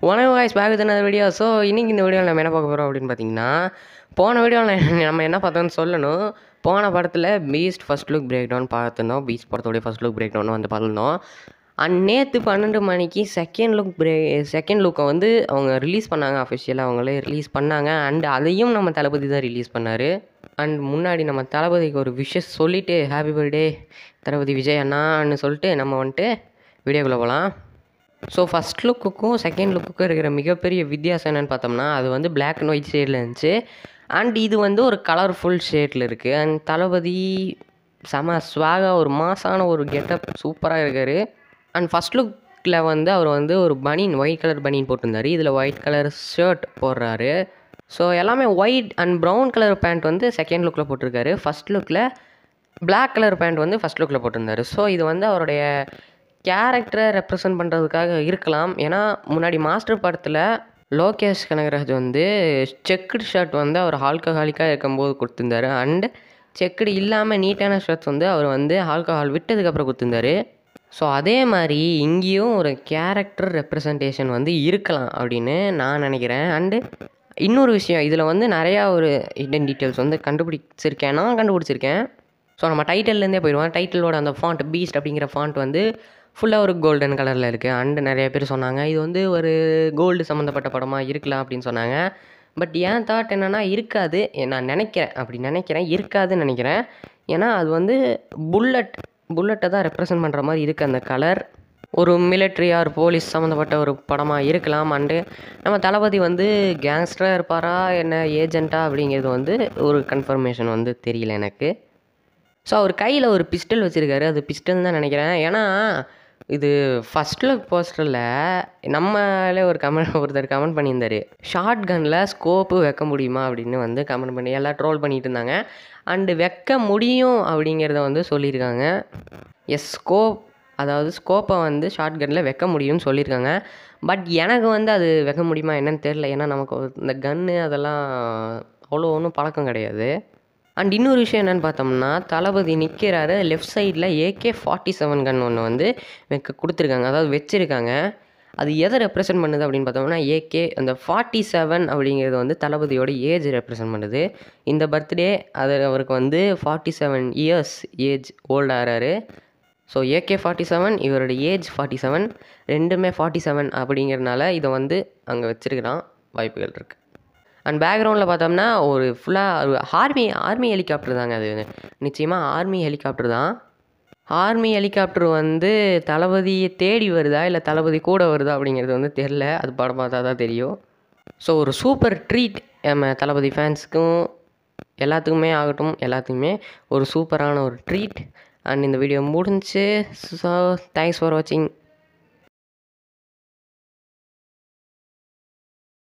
உனக்கு voice back தானே video so இன்றைக்கி இந்த வீடியோவில் நம்ம என்ன பார்க்க போகிறோம் அப்படின்னு பார்த்தீங்கன்னா போன வீடியோவில் நம்ம என்ன பார்த்தோம்னு சொல்லணும் போன படத்தில் Beast first look break down பார்த்துருந்தோம் பீஸ்ட் படத்தோடைய ஃபர்ஸ்ட் லுக் பிரேக் டவுன் வந்து பார்த்துருந்தோம் அண்ட் நேற்று பன்னெண்டு மணிக்கு செகண்ட் லுக் பிரே செகண்ட் லுக்கை வந்து அவங்க ரிலீஸ் பண்ணாங்க அஃபிஷியலாக அவங்களே ரிலீஸ் பண்ணாங்க அண்ட் அதையும் நம்ம தளபதி தான் ரிலீஸ் பண்ணார் அண்ட் முன்னாடி நம்ம தளபதிக்கு ஒரு விஷஸ் சொல்லிவிட்டு ஹாப்பி பர்த்டே தளபதி விஜய் அண்ணான்னு சொல்லிட்டு நம்ம வந்துட்டு வீடியோக்குள்ளே போகலாம் ஸோ ஃபஸ்ட் லுக்குக்கும் செகண்ட் லுக்குக்கும் இருக்கிற மிகப்பெரிய வித்தியாசம் என்னென்னு பார்த்தோம்னா அது வந்து பிளாக் அண்ட் ஒயிட் ஷேடில் இருந்துச்சு அண்ட் இது வந்து ஒரு கலர்ஃபுல் ஷேடில் இருக்குது அண்ட் தளபதி செம ஸ்வாகாக ஒரு மாசான ஒரு கெட்டப் சூப்பராக இருக்கார் அண்ட் ஃபஸ்ட் லுக்கில் வந்து அவர் வந்து ஒரு பனியன் ஒயிட் கலர் பனியன் போட்டிருந்தாரு இதில் ஒயிட் கலர் ஷர்ட் போடுறாரு ஸோ எல்லாமே white and brown colour pant வந்து செகண்ட் லுக்கில் போட்டிருக்காரு ஃபஸ்ட் லுக்கில் Black கலர் பேண்ட் வந்து ஃபஸ்ட் லுக்கில் போட்டிருந்தாரு ஸோ இது வந்து அவருடைய கேரக்டரை ரெப்ரசன்ட் பண்ணுறதுக்காக இருக்கலாம் ஏன்னா முன்னாடி மாஸ்டர் படத்தில் லோகேஷ் கனகராஜ் வந்து செக்குடு ஷர்ட் வந்து அவர் ஆல்கஹாலிக்காக இருக்கும்போது கொடுத்துருந்தாரு அண்ட் செக்குடு இல்லாமல் நீட்டான ஷர்ட்ஸ் வந்து அவர் வந்து ஆல்கஹால் விட்டதுக்கப்புறம் கொடுத்துருந்தாரு ஸோ அதே மாதிரி இங்கேயும் ஒரு கேரக்டர் ரெப்ரசன்டேஷன் வந்து இருக்கலாம் அப்படின்னு நான் நினைக்கிறேன் அண்டு இன்னொரு விஷயம் இதில் வந்து நிறையா ஒரு ஹிடன் டீட்டெயில்ஸ் வந்து கண்டுபிடிச்சிருக்கேன் நான் கண்டுபிடிச்சிருக்கேன் ஸோ நம்ம டைட்டில்லேருந்தே போயிடுவோம் டைட்டிலோட அந்த ஃபாண்ட் பீஸ்ட் அப்படிங்கிற ஃபாண்ட் வந்து ஃபுல்லாக ஒரு கோல்டன் கலரில் இருக்குது அண்டு நிறைய பேர் சொன்னாங்க இது வந்து ஒரு கோல்டு சம்மந்தப்பட்ட படமாக இருக்கலாம் அப்படின்னு சொன்னாங்க பட் என் தாட் என்னென்னா இருக்காது நான் நினைக்கிறேன் அப்படி நினைக்கிறேன் இருக்காதுன்னு நினைக்கிறேன் ஏன்னா அது வந்து புல்லட் புல்லட்டை தான் ரெப்ரசன்ட் பண்ணுற மாதிரி இருக்குது அந்த கலர் ஒரு மிலிட்ரி ஆர் போலீஸ் சம்மந்தப்பட்ட ஒரு படமாக இருக்கலாம் அண்டு நம்ம தளபதி வந்து கேங்ஸ்டராக இருப்பாரா என்ன ஏஜென்ட்டா அப்படிங்கிறது வந்து ஒரு கன்ஃபர்மேஷன் வந்து தெரியல எனக்கு ஸோ அவர் கையில் ஒரு பிஸ்டல் வச்சுருக்காரு அது பிஸ்டல் தான் நினைக்கிறேன் ஏன்னா இது ஃபஸ்ட் லுக் போஸ்டரில் நம்மளே ஒரு கமெண்ட் ஒருத்தர் கமெண்ட் பண்ணியிருந்தாரு ஷார்ட் கனில் ஸ்கோப்பு வைக்க முடியுமா அப்படின்னு வந்து கமெண்ட் பண்ணி எல்லாம் ட்ரோல் பண்ணிட்டு இருந்தாங்க அண்டு வைக்க முடியும் அப்படிங்கிறத வந்து சொல்லியிருக்காங்க எஸ் ஸ்கோப் அதாவது ஸ்கோப்பை வந்து ஷார்ட் கனில் வைக்க முடியும்னு சொல்லியிருக்காங்க பட் எனக்கு வந்து அது வைக்க முடியுமா என்னன்னு தெரில ஏன்னா நமக்கு இந்த கன்று அதெல்லாம் அவ்வளோ ஒன்றும் பழக்கம் கிடையாது அண்ட் இன்னொரு விஷயம் என்னென்னு பார்த்தோம்னா தளபதி நிற்கிறாரு லெஃப்ட் சைடில் ஏகே ஃபார்ட்டி செவன் கன் ஒன்று வந்து வைக்க கொடுத்துருக்காங்க அதாவது வச்சுருக்காங்க அது எதை ரெப்ரசன்ட் பண்ணுது அப்படின்னு பார்த்தோம்னா ஏகே அந்த ஃபார்ட்டி செவன் அப்படிங்கிறது வந்து தளபதியோட ஏஜ் ரெப்ரசன்ட் பண்ணுது இந்த பர்த்டே அது அவருக்கு வந்து forty seven years age old ஆகிறாரு ஸோ ஏகே ஃபார்ட்டி செவன் இவரோட ஏஜ் ஃபார்ட்டி செவன் ரெண்டுமே ஃபார்ட்டி செவன் அப்படிங்கிறனால இதை வந்து அங்கே வச்சிருக்கிறான் வாய்ப்புகள் இருக்குது அண்ட் பேக்ரவுண்டில் பார்த்தோம்னா ஒரு ஃபுல்லாக ஆர்மி ஆர்மி ஹெலிகாப்டர் தாங்க அது நிச்சயமாக ஆர்மி ஹெலிகாப்டர் தான் ஆர்மி ஹெலிகாப்டர் வந்து தளபதியை தேடி வருதா இல்லை தளபதி கூட வருதா அப்படிங்கிறது வந்து தெரில அது படம் பார்த்தா தான் தெரியும் ஸோ ஒரு சூப்பர் ட்ரீட் நம்ம தளபதி ஃபேன்ஸுக்கும் எல்லாத்துக்குமே ஆகட்டும் எல்லாத்துக்குமே ஒரு சூப்பரான ஒரு ட்ரீட் அண்ட் இந்த வீடியோ முடிஞ்சு ஸோ தேங்க்ஸ் ஃபார் வாட்சிங்